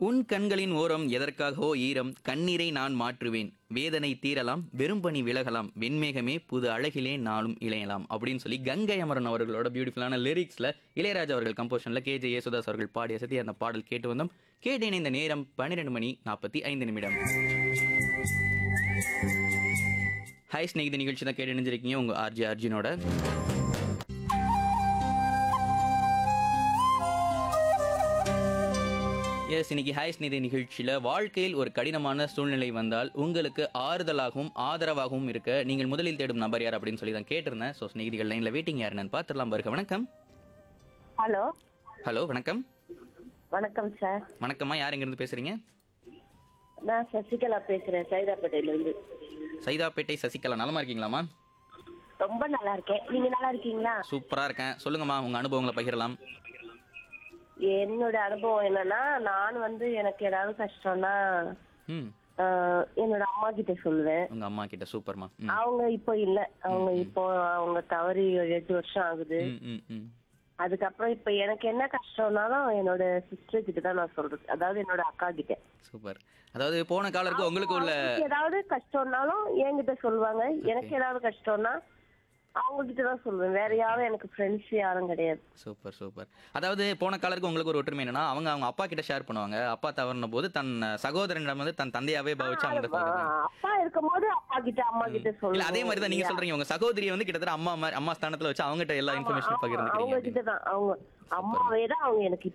உன் கண்களின் ஓரம் எதற்காகவோ ஈரம் கண்ணீரை நான் மாற்றுவேன் வேதனை தீரலாம் வெறும்பனி விலகலாம் வெண்மேகமே புது அழகிலே நாளும் இளையலாம் அப்படின்னு சொல்லி கங்கை அமரன் அவர்களோட பியூட்டிஃபுல்லான லிரிக்ஸ்ல இளையராஜா அவர்கள் கம்போஷன்ல கே ஜே யேசுதாஸ் அவர்கள் பாடிய சதி அந்த பாடல் கேட்டு வந்தோம் கேட்டேன் இந்த நேரம் பன்னிரெண்டு மணி நாற்பத்தி ஐந்து நிமிடம் ஹாய் ஸ்நேகித நிகழ்ச்சி தான் கேட்டு இணைஞ்சிருக்கீங்க உங்க ஆர்ஜி அர்ஜுனோட எஸ் இன்னைக்கு ஹாய் ஸ்நேகிதி நிகழ்ச்சியில் வாழ்க்கையில் ஒரு கடினமான சூழ்நிலை வந்தால் உங்களுக்கு ஆறுதலாகவும் ஆதரவாகவும் இருக்க நீங்கள் முதலில் தேடும் நபர் யார் அப்படின்னு சொல்லி தான் கேட்டிருந்தேன் ஸோ ஸ்நேகிதிகள் லைனில் வெயிட்டிங் யார் நான் பார்த்துடலாம் பாருங்க வணக்கம் ஹலோ ஹலோ வணக்கம் வணக்கம் சார் வணக்கம்மா யார் எங்கேருந்து பேசுறீங்க நான் சசிகலா பேசுறேன் சைதாப்பேட்டையில இருந்து சைதாப்பேட்டை சசிகலா நலமா இருக்கீங்களாம்மா ரொம்ப நல்லா இருக்கேன் நீங்க நல்லா இருக்கீங்களா சூப்பராக இருக்கேன் சொல்லுங்கம்மா உங்கள் அனுபவங்களை பகிரலாம் என்னோட அனுபவம் என்னன்னா நான் வந்து எனக்கு ஏதாவது கஷ்டம்னா ம் ஆஹ், என்னோட அம்மா கிட்ட சொல்லுவேன் உங்கள் அம்மா கிட்ட சூப்பர்மா ம் அவங்க இப்போ இல்ல அவங்க இப்போ அவங்க தவறி ஒரு எட்டு வருஷம் ஆகுது ம் ம் ம் அதுக்கப்புறம் இப்ப எனக்கு என்ன கஷ்டம்னாலும் என்னோட சிஸ்டர் கிட்ட தான் நான் சொல்றது அதாவது என்னோட அக்கா கிட்ட சூப்பர் அதாவது போன காலருக்கு உங்களுக்கு உள்ள அவங்களுக்கு ஏதாவது கஷ்டம்னாலும் என்கிட்ட சொல்லுவாங்க எனக்கு ஏதாவது கஷ்டம்னா அவங்க கிட்ட தான் சொல்லுவேன் வேற யாரும் எனக்கு ஃப்ரெண்ட்ஸ் யாரும் கிடையாது சூப்பர் சூப்பர் அதாவது போன காலருக்கு உங்களுக்கு ஒரு ஒற்றுமை என்னன்னா அவங்க அவங்க அப்பா கிட்ட ஷேர் பண்ணுவாங்க அப்பா தவறின போது தன் சகோதரனிடம் வந்து தன் தந்தையாவே பாவிச்சு அவங்க ஆ, அப்பா இருக்கும்போது அப்பா கிட்ட அம்மா கிட்ட இல்ல சொல்லுவோம் அதே மாதிரி தான் நீங்க சொல்றீங்க உங்க சகோதரியை வந்து கிட்டத்தட்ட அம்மா மாதிரி- அம்மா ஸ்தானத்துல வச்சு அவங்ககிட்ட எல்லா இன்ஃபர்மேஷன் அவங்க பகிர்ந்துக்கிறீங்க கிட்ட தான் அவங்க அம்மாவே தான் அவங்க எனக்கு